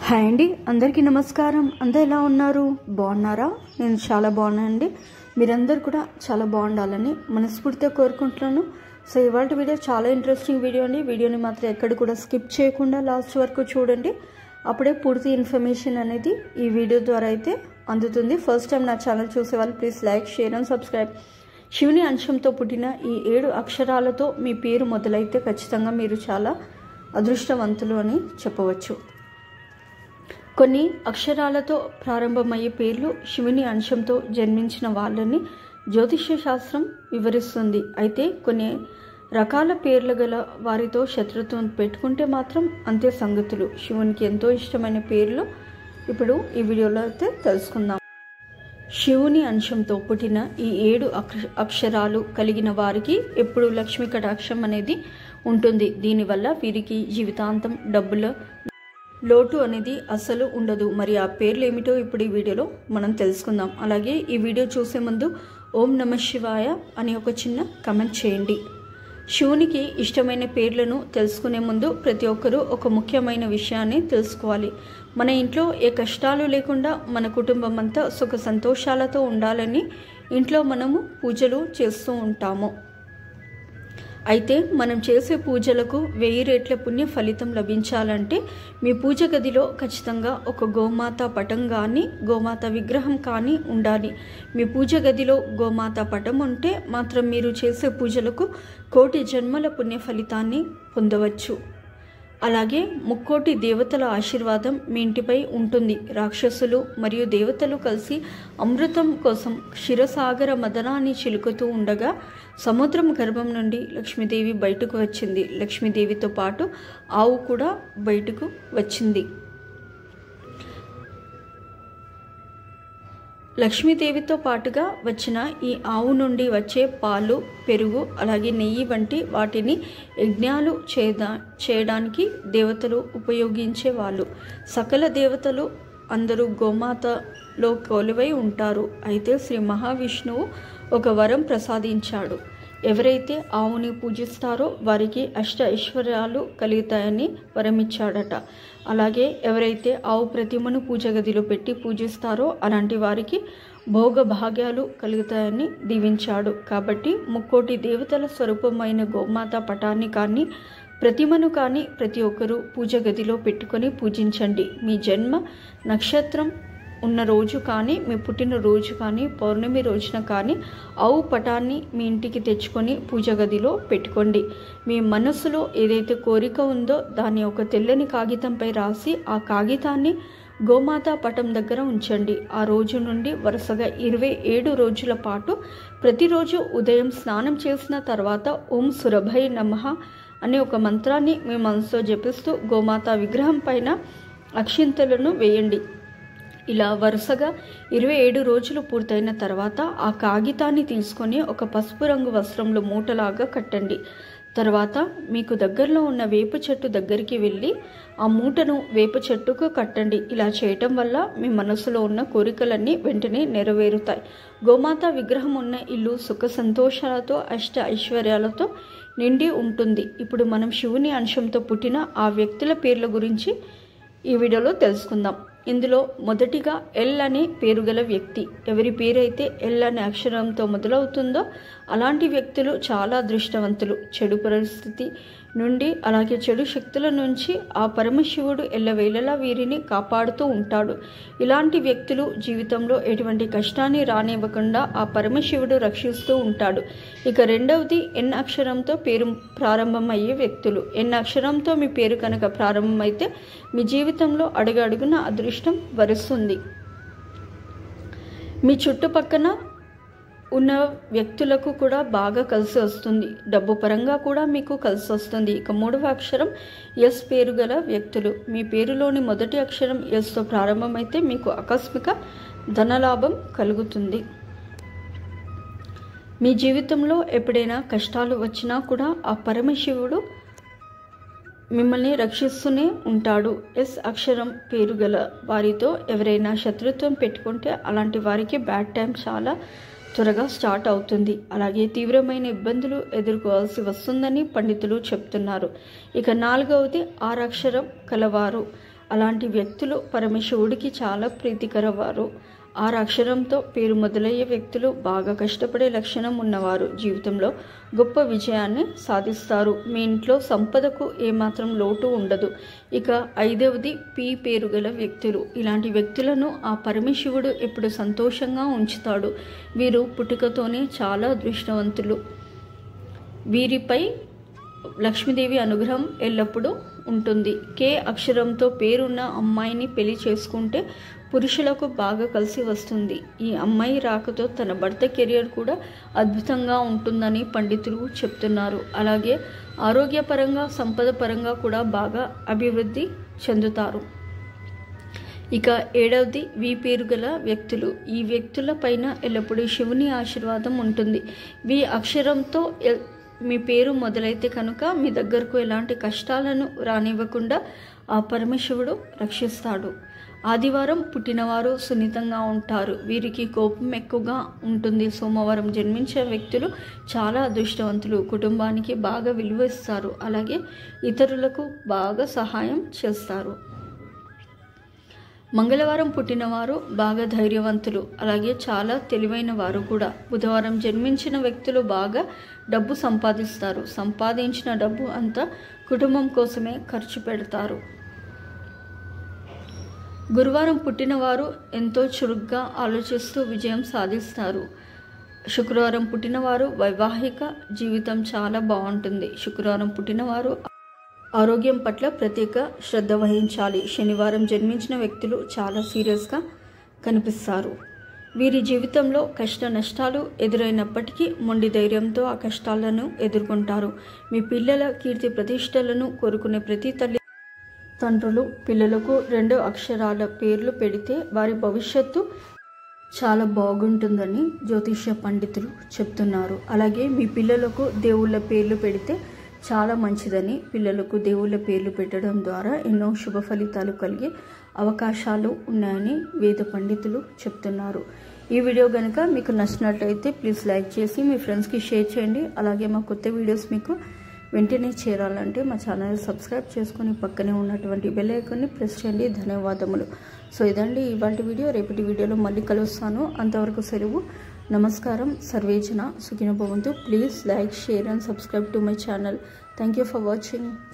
hi అండి అందరికీ నమస్కారం అందరు ఎలా ఉన్నారు బాగున్నారా నేను చాలా బాగున్నానండి మీరందరూ కూడా చాలా బాగుండాలని మనస్ఫూర్తిగా కోరుకుంటున్నాను సో ఇవాళ వీడియో చాలా ఇంట్రెస్టింగ్ వీడియో అండి వీడియోని మాత్రం ఎక్కడ కూడా స్కిప్ చేయకుండా లాస్ట్ వరకు చూడండి అప్పుడే పూర్తి ఇన్ఫర్మేషన్ అనేది ఈ వీడియో ద్వారా అయితే అందుతుంది ఫస్ట్ టైం నా ఛానల్ చూసే వాళ్ళు please like share and subscribe శివుని అంశంతో పుట్టిన ఈ ఏడు అక్షరాలతో మీ పేరు మొదలైతే ఖచ్చితంగా మీరు చాలా అదృష్టవంతులు అని చెప్పవచ్చు కొన్ని అక్షరాలతో ప్రారంభమయ్యే పేర్లు శివుని అంశంతో జన్మించిన వాళ్ళని జ్యోతిష్య శాస్త్రం వివరిస్తుంది అయితే కొన్ని రకాల పేర్లు గల వారితో శత్రుత్వం పెట్టుకుంటే మాత్రం అంతే సంగతులు శివునికి ఎంతో ఇష్టమైన పేర్లు ఇప్పుడు ఈ వీడియోలో అయితే తెలుసుకుందాం శివుని అంశంతో పుట్టిన ఈ ఏడు అక్ష అక్షరాలు కలిగిన వారికి ఎప్పుడు లక్ష్మీ కటాక్షం అనేది ఉంటుంది దీనివల్ల వీరికి జీవితాంతం డబ్బుల లోటు అనేది అసలు ఉండదు మరి ఆ పేర్లు ఏమిటో ఇప్పుడు ఈ వీడియోలో మనం తెలుసుకుందాం అలాగే ఈ వీడియో చూసే ముందు ఓం నమ శివాయ అని ఒక చిన్న కమెంట్ చేయండి శివునికి ఇష్టమైన పేర్లను తెలుసుకునే ముందు ప్రతి ఒక్కరూ ఒక ముఖ్యమైన విషయాన్ని తెలుసుకోవాలి మన ఇంట్లో ఏ కష్టాలు లేకుండా మన కుటుంబం అంతా సుఖ సంతోషాలతో ఉండాలని ఇంట్లో మనము పూజలు చేస్తూ ఉంటాము అయితే మనం చేసే పూజలకు వెయ్యి రేట్ల పుణ్య ఫలితం లభించాలంటే మీ పూజ గదిలో ఖచ్చితంగా ఒక గోమాత పటం కానీ గోమాత విగ్రహం కానీ ఉండాలి మీ పూజ గదిలో గోమాత పటం ఉంటే మాత్రం మీరు చేసే పూజలకు కోటి జన్మల పుణ్య ఫలితాన్ని పొందవచ్చు అలాగే ముక్కోటి దేవతల ఆశీర్వాదం మీ ఇంటిపై ఉంటుంది రాక్షసులు మరియు దేవతలు కలిసి అమృతం కోసం క్షీరసాగర మదనాన్ని చిలుకుతూ ఉండగా సముద్రం గర్భం నుండి లక్ష్మీదేవి బయటకు వచ్చింది లక్ష్మీదేవితో పాటు ఆవు కూడా బయటకు వచ్చింది లక్ష్మీదేవితో పాటుగా వచ్చిన ఈ ఆవు నుండి వచ్చే పాలు పెరుగు అలాగే నెయ్యి వంటి వాటిని యజ్ఞాలు చేయదా చేయడానికి దేవతలు ఉపయోగించేవాళ్ళు సకల దేవతలు అందరూ గోమాతలో కొలువై ఉంటారు అయితే శ్రీ మహావిష్ణువు ఒక వరం ప్రసాదించాడు ఎవరైతే ఆవుని పూజిస్తారో వారికి అష్ట ఐశ్వర్యాలు కలుగుతాయని వరమిచ్చాడట అలాగే ఎవరైతే ఆవు ప్రతిమను పూజ గదిలో పెట్టి పూజిస్తారో అలాంటి వారికి భోగ భాగ్యాలు కలుగుతాయని దీవించాడు కాబట్టి ముక్కోటి దేవతల స్వరూపమైన గోమాత పటాన్ని కానీ ప్రతిమను కానీ ప్రతి ఒక్కరూ పూజ గదిలో పెట్టుకొని పూజించండి మీ జన్మ నక్షత్రం ఉన్న రోజు కానీ మీ పుట్టిన రోజు కానీ పౌర్ణమి రోజున కానీ ఆవు పటాన్ని మీ ఇంటికి తెచ్చుకొని పూజ గదిలో పెట్టుకోండి మీ మనసులో ఏదైతే కోరిక ఉందో దాన్ని ఒక తెల్లని కాగితంపై రాసి ఆ కాగితాన్ని గోమాత పటం దగ్గర ఉంచండి ఆ రోజు నుండి వరుసగా ఇరవై ఏడు రోజుల పాటు ప్రతిరోజు ఉదయం స్నానం చేసిన తర్వాత ఓం సురభై నమః అనే ఒక మంత్రాన్ని మీ మనసులో జపిస్తూ గోమాత విగ్రహం పైన అక్షింతలను వేయండి ఇలా వరుసగా ఇరవై ఏడు రోజులు పూర్తయిన తర్వాత ఆ కాగితాన్ని తీసుకొని ఒక పసుపు రంగు వస్త్రంలో మూటలాగా కట్టండి తర్వాత మీకు దగ్గరలో ఉన్న వేప చెట్టు దగ్గరికి వెళ్ళి ఆ మూటను వేప చెట్టుకు కట్టండి ఇలా చేయటం వల్ల మీ మనసులో ఉన్న కోరికలన్నీ వెంటనే నెరవేరుతాయి గోమాత విగ్రహం ఉన్న ఇల్లు సుఖ సంతోషాలతో అష్ట ఐశ్వర్యాలతో నిండి ఉంటుంది ఇప్పుడు మనం శివుని అంశంతో పుట్టిన ఆ వ్యక్తుల పేర్ల గురించి ఈ వీడియోలో తెలుసుకుందాం ఇందులో మొదటిగా ఎల్ అనే పేరు గల వ్యక్తి ఎవరి పేరైతే ఎల్ అనే అక్షరంతో మొదలవుతుందో అలాంటి వ్యక్తులు చాలా అదృష్టవంతులు చెడు పరిస్థితి నుండి అలాగే చెడు శక్తుల నుంచి ఆ పరమశివుడు ఎల్లవేళలా వీరిని కాపాడుతూ ఉంటాడు ఇలాంటి వ్యక్తులు జీవితంలో ఎటువంటి కష్టాన్ని రానివ్వకుండా ఆ పరమశివుడు రక్షిస్తూ ఉంటాడు ఇక రెండవది ఎన్ అక్షరంతో పేరు ప్రారంభమయ్యే వ్యక్తులు ఎన్ అక్షరంతో మీ పేరు కనుక ప్రారంభమైతే మీ జీవితంలో అడుగడుగున అదృష్టం వరుస్తుంది మీ చుట్టుపక్కన ఉన్న వ్యక్తులకు కూడా బాగా కలిసి వస్తుంది డబ్బు పరంగా కూడా మీకు కలిసి వస్తుంది ఇక మూడవ అక్షరం ఎస్ పేరు గల వ్యక్తులు మీ పేరులోని మొదటి అక్షరం ఎస్తో ప్రారంభమైతే మీకు ఆకస్మిక ధనలాభం కలుగుతుంది మీ జీవితంలో ఎప్పుడైనా కష్టాలు వచ్చినా కూడా ఆ పరమశివుడు మిమ్మల్ని రక్షిస్తూనే ఉంటాడు ఎస్ అక్షరం పేరు గల వారితో ఎవరైనా శత్రుత్వం పెట్టుకుంటే అలాంటి వారికి బ్యాడ్ టైం చాలా త్వరగా స్టార్ట్ అవుతుంది అలాగే తీవ్రమైన ఇబ్బందులు ఎదుర్కోవాల్సి వస్తుందని పండితులు చెప్తున్నారు ఇక నాలుగవది ఆరక్షరం కలవారు అలాంటి వ్యక్తులు పరమశివుడికి చాలా ప్రీతికర వారు ఆరు అక్షరంతో పేరు మొదలయ్యే వ్యక్తులు బాగా కష్టపడే లక్షణం ఉన్నవారు జీవితంలో గొప్ప విజయాన్ని సాధిస్తారు మీ ఇంట్లో సంపదకు ఏమాత్రం లోటు ఉండదు ఇక ఐదవది పి పేరు గల వ్యక్తులు ఇలాంటి వ్యక్తులను ఆ పరమశివుడు ఎప్పుడు సంతోషంగా ఉంచుతాడు వీరు పుట్టుకతోనే చాలా అదృష్టవంతులు వీరిపై లక్ష్మీదేవి అనుగ్రహం ఎల్లప్పుడూ ఉంటుంది కే అక్షరంతో పేరున్న అమ్మాయిని పెళ్లి చేసుకుంటే పురుషులకు బాగా కలిసి వస్తుంది ఈ అమ్మాయి రాకతో తన భర్త కెరియర్ కూడా అద్భుతంగా ఉంటుందని పండితులు చెప్తున్నారు అలాగే ఆరోగ్యపరంగా సంపద పరంగా కూడా బాగా అభివృద్ధి చెందుతారు ఇక ఏడవది వి పేరు గల వ్యక్తులు ఈ వ్యక్తుల పైన ఎల్లప్పుడూ శివుని ఆశీర్వాదం ఉంటుంది వి అక్షరంతో ఎల్- మీ పేరు మొదలైతే కనుక మీ దగ్గరకు ఎలాంటి కష్టాలను రానివ్వకుండా ఆ పరమశివుడు రక్షిస్తాడు ఆదివారం పుట్టినవారు సున్నితంగా ఉంటారు వీరికి కోపం ఎక్కువగా ఉంటుంది సోమవారం జన్మించిన వ్యక్తులు చాలా అదృష్టవంతులు కుటుంబానికి బాగా విలువ ఇస్తారు అలాగే ఇతరులకు బాగా సహాయం చేస్తారు మంగళవారం పుట్టినవారు బాగా ధైర్యవంతులు అలాగే చాలా తెలివైన వారు కూడా బుధవారం జన్మించిన వ్యక్తులు బాగా డబ్బు సంపాదిస్తారు సంపాదించిన డబ్బు అంతా కుటుంబం కోసమే ఖర్చు పెడతారు గురువారం పుట్టినవారు ఎంతో చురుగ్గా ఆలోచిస్తూ విజయం సాధిస్తారు శుక్రవారం పుట్టినవారు వైవాహిక జీవితం చాలా బాగుంటుంది శుక్రవారం పుట్టినవారు ఆరోగ్యం పట్ల ప్రత్యేక శ్రద్ధ వహించాలి శనివారం జన్మించిన వ్యక్తులు చాలా సీరియస్గా కనిపిస్తారు వీరి జీవితంలో కష్ట నష్టాలు ఎదురైనప్పటికీ మొండి ధైర్యంతో ఆ కష్టాలను ఎదుర్కొంటారు మీ పిల్లల కీర్తి ప్రతిష్టలను కోరుకునే ప్రతి తల్లి తండ్రులు పిల్లలకు రెండు అక్షరాల పేర్లు పెడితే వారి భవిష్యత్తు చాలా బాగుంటుందని జ్యోతిష్య పండితులు చెప్తున్నారు అలాగే మీ పిల్లలకు దేవుళ్ళ పేర్లు పెడితే చాలా మంచిదని పిల్లలకు దేవుళ్ళ పేర్లు పెట్టడం ద్వారా ఎన్నో శుభ ఫలితాలు కలిగే అవకాశాలు ఉన్నాయని వేద పండితులు చెప్తున్నారు ఈ వీడియో కనుక మీకు నచ్చినట్లయితే ప్లీజ్ లైక్ చేసి మీ ఫ్రెండ్స్కి షేర్ చేయండి అలాగే మా కొత్త వీడియోస్ మీకు వెంటనే చేరాలంటే మా ఛానల్ సబ్స్క్రైబ్ చేసుకొని పక్కనే ఉన్నటువంటి బెల్ ఐకాన్ని ప్రెస్ చేయండి ధన్యవాదములు సో ఇదండి ఇవాళ వీడియో రేపటి వీడియోలో మళ్ళీ కలుస్తాను అంతవరకు సెలవు నమస్కారం సర్వేజన సుఖిన భవంతు please like share and subscribe to my channel thank you for watching